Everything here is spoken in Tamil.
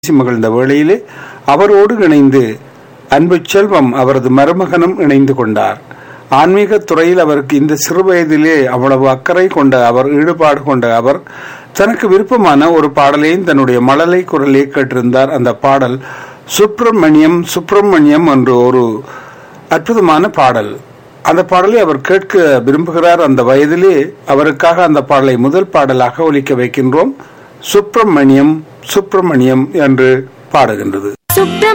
பேசி மகிழ்ந்த வேளையிலே அவரோடு இணைந்து அன்பு செல்வம் அவரது மருமகனும் இணைந்து கொண்டார் ஆன்மீக துறையில் அவருக்கு இந்த சிறு வயதிலே அவ்வளவு அக்கறை கொண்ட அவர் ஈடுபாடு கொண்ட அவர் தனக்கு விருப்பமான ஒரு பாடலையும் தன்னுடைய மழலை குரலே கேட்டிருந்தார் அந்த பாடல் சுப்பிரமணியம் சுப்பிரமணியம் என்று ஒரு அற்புதமான பாடல் அந்த பாடலை அவர் கேட்க விரும்புகிறார் அந்த வயதிலே அவருக்காக அந்த பாடலை முதல் பாடலாக ஒலிக்க வைக்கின்றோம் சுப்பிரமணியம் சுப்பிரமணியம் என்று பாடுகின்றது சுப்ர